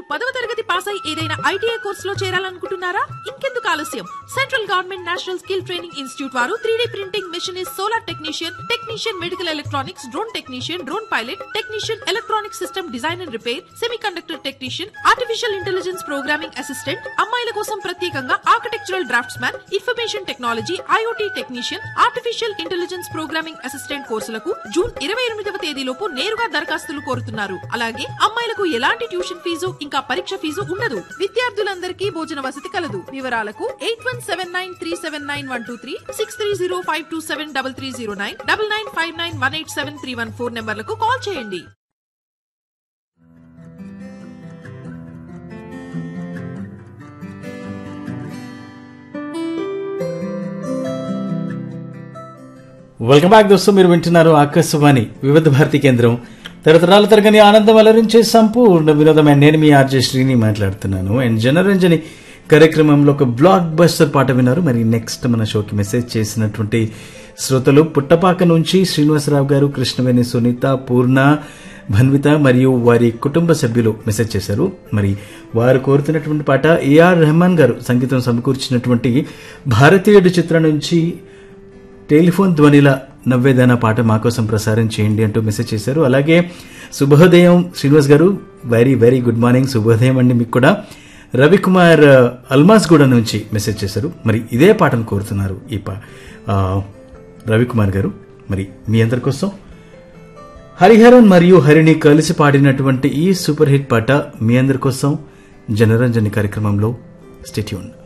పదవ తరగతి పాస్ అయి ఏదైనా ఐటీఐ కోర్సులో చేరాలనుకుంటున్నారా ఇంకెందుకు ఆలస్యం central government national skill training institute వారు three printing machinist solar technician technician medical electronics drone technician drone pilot technician electronic system design and repair semiconductor technician artificial intelligence programming assistant అమ్మాయిల కోసం ప్రత్యేకంగా architectural draftsman information technology IoT technician artificial intelligence programming assistant కోర్సులకు June ఇరవై ఎనిమిదవ తేదీలోపు నేరుగా దరఖాస్తులు కోరుతున్నారు అలాగే అమ్మాయిలకు ఎలాంటి ట్యూషన్ ఫీజు ఇంకా పరీక్ష ఫీజు ఉండదు విద్యార్థులందరికీ భోజన వసతి కలదు వివరాలకు eight one seven nine three seven nine one two three six three zero five two seven double three zero nine double nine five nine one eight seven three one four నెంబర్లకు call చేయండి welcome back దోస్తు మీరు వింటున్నారు ఆకాశవాణి వివిధ భారతి కేంద్రం తరతరాల తరగని ఆనందం అలరించే సంపూర్ణ వినోదమైన నేను మీ ఆర్జే శ్రీని మాట్లాడుతున్నాను అండ్ జనరంజని కార్యక్రమంలో ఒక బ్లాక్ బస్టర్ పాట విన్నారు మరి నెక్స్ట్ మన షోకి మెసేజ్ చేసినటువంటి శ్రోతలు పుట్టపాక నుంచి శ్రీనివాసరావు గారు కృష్ణవేణి సునీత పూర్ణ భన్విత మరియు వారి కుటుంబ సభ్యులు మెసేజ్ చేశారు మరి వారు కోరుతున్నటువంటి పాట ఏఆర్ రెహమాన్ గారు సంగీతం సమకూర్చినటువంటి భారతీయుడు చిత్రం నుంచి టెలిఫోన్ ధ్వనిల నవ్వేదన పాట మా కోసం ప్రసారం చేయండి అంటూ మెసేజ్ చేశారు అలాగే శుభోదయం శ్రీనివాస్ గారు వెరీ వెరీ గుడ్ మార్నింగ్ శుభోదయం అండి మీకు కూడా రవికుమార్ అల్మాస్గూడ నుంచి మెసేజ్ చేశారు మరి ఇదే పాటను కోరుతున్నారు ఈ పా ఆ, రవికుమార్ గారు మరి మీ అందరి కోసం హరిహరన్ మరియు హరిణి కలిసి పాడినటువంటి ఈ సూపర్ హిట్ పాట మీ అందరి కోసం జనరంజని కార్యక్రమంలో స్టేట్యూన్